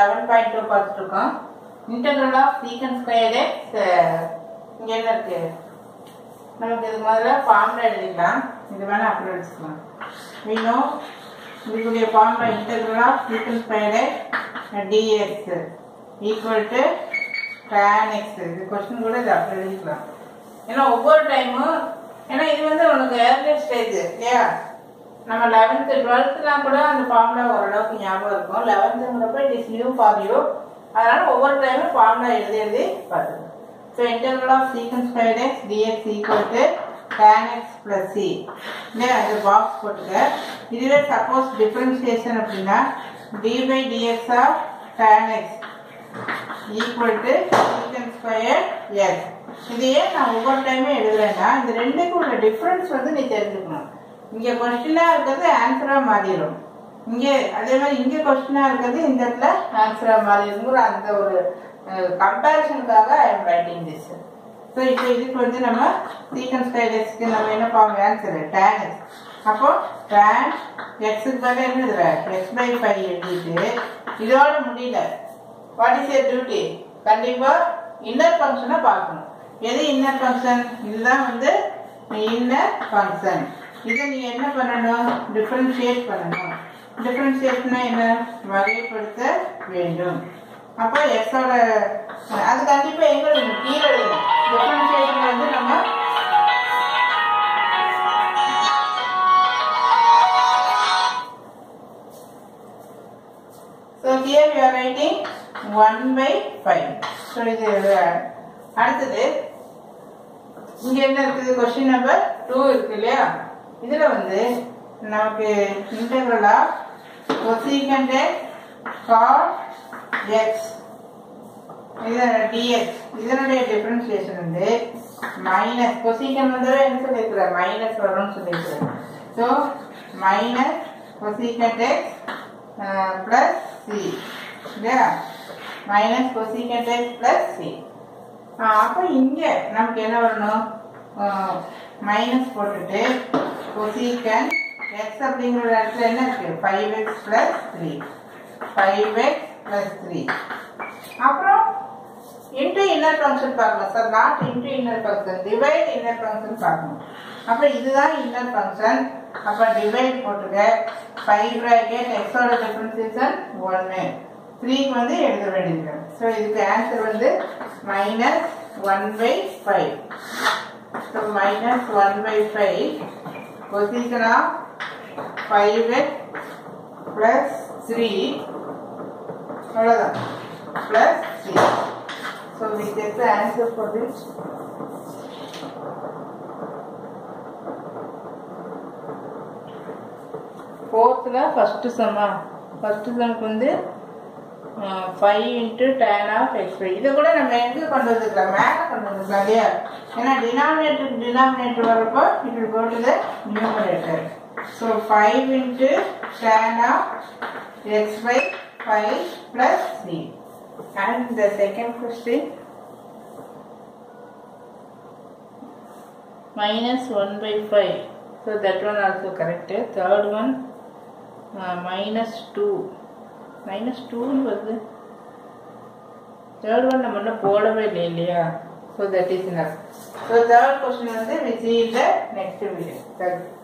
Eleven point two பார்த்துட்டு இருக்கோம் integral of secant square x இங்கே என்ன இருக்கு நமக்கு இது முதல்ல ஃபார்முலா எழுதிக்கலாம் இது வேணா அப்படி வச்சுக்கலாம் வீணோ இதுக்குரிய formula integral of secant square x dx equal to tan x இது கொஸ்டின் கூட இது அப்படி எழுதிக்கலாம் ஏன்னா ஒவ்வொரு டைமும் ஏன்னா இது வந்து உனக்கு ஏர்லி ஸ்டேஜ் இல்லையா நம்ம லெவன்த்து டுவெல்த்துலாம் கூட அந்த ஃபார்முலா ஓரளவுக்கு ஞாபகம் இருக்கும் லெவன்த்துங்கிறப்ப it is new for you அதனால ஒவ்வொரு டைமும் ஃபார்முலா எழுதி எழுதி பார்த்துக்கணும் so interval of secant square x dx equal to tan x plus C இல்லையா இது பாக்ஸ் போட்டுக்க இதுவே சப்போஸ் டிஃபரன்சியேஷன் அப்படின்னா d by dx of tan x equal to secant square x இதையே நான் ஒவ்வொரு டைமும் எழுதுறேன்னா இந்த ரெண்டுக்கும் உள்ள டிஃப்ரென்ஸ் வந்து நீ தெரிஞ்சுக்கணும் இங்கே கொஸ்டினாக இருக்கிறது ஆன்சராக மாறிடும் இங்கே அதே மாதிரி இங்கே கொஸ்டினாக இருக்கிறது இந்த இடத்துல ஆன்சராக மாறிடுங்கிற அந்த ஒரு கம்பேரிசனுக்காக I am writing this so இப்போ இதுக்கு வந்து நம்ம சீக்கன் ஸ்கொயர் எக்ஸ்க்கு நம்ம என்ன பார்ப்போம் ஆன்சர் tan எக்ஸ் அப்போ tan எக்ஸுக்கு பதிலாக என்ன எழுதுற எக்ஸ் பை ஃபைவ் எழுதிட்டு இதோட முடியல வாட் இஸ் ஏ டியூட்டி கண்டிப்பா இன்னர் ஃபங்க்ஷனை பார்க்கணும் எது இன்னர் ஃபங்க்ஷன் இதுதான் வந்து இன்னர் ஃபங்க்ஷன் இதை நீ என்ன பண்ணணும் டிஃபரன்ஷியேட் பண்ணணும் டிஃபரன்ஷியேட்னா என்ன வகைப்படுத்த வேண்டும் அப்போ எக்ஸோட அது கண்டிப்பா எங்க எழுதணும் கீழே எழுதணும் டிஃபரன்ஷியேஷன் வந்து நம்ம So here we are writing 1 by 5. So இது அடுத்தது இங்க என்ன இருக்குது கொஸ்டின் நம்பர் டூ இருக்கு இல்லையா இதுல வந்து நமக்கு integral of cosecant cot x இது டிஎக்ஸ் இதனுடைய டிஃபரன்சியேஷன் வந்து மைனஸ் கொசீகன் வந்து என்ன சொல்லியிருக்கிறேன் மைனஸ் வரும்னு சொல்லியிருக்கிறேன் so minus cosecant x plus C இல்லையா minus cosecant x plus C அப்போ இங்கே நமக்கு என்ன வரணும் மைனஸ் போட்டுட்டு கொசீக்கன் எக்ஸ் அப்படிங்கிற இடத்துல என்ன இருக்கு five x plus three five x plus three அப்புறம் இன்ட்டு இன்னர் ஃபங்க்ஷன் பார்க்கணும் sir not into inner function divide inner function பார்க்கணும் அப்போ இதுதான் இன்னர் ஃபங்க்ஷன் அப்போ டிவைட் போட்டுக்க ஃபைவ் ப்ராக்கெட் எக்ஸோட டிஃபரன்சியேஷன் ஒன்று த்ரீக்கு வந்து எழுத வேண்டியது ஸோ இதுக்கு ஆன்சர் வந்து minus one by five so minus one by five position of five x plus three அவ்வளோதான் plus three so we get the answer for this ஃபோர்த்தில் ஃபஸ்ட்டு சம்மா ஃபஸ்ட்டு சம்க்கு வந்து five into tan of x five இதை கூட நம்ம எங்கே கொண்டு வந்துக்கலாம் மேலே கொண்டு வந்துக்கலாம் இல்லையா ஏன்னா டினாமினேட்டர் டினாமினேட்டர் வரப்போ it will go to the numerator so five into tan of x by five plus three and the second question minus 1 by 5 so that one also correct third one uh, minus 2 minus 2 ன்னு வருது third one நம்ம இன்னும் போடவே இல்லை இல்லையா so that is enough so third question வந்து we see in the next video. Thank you.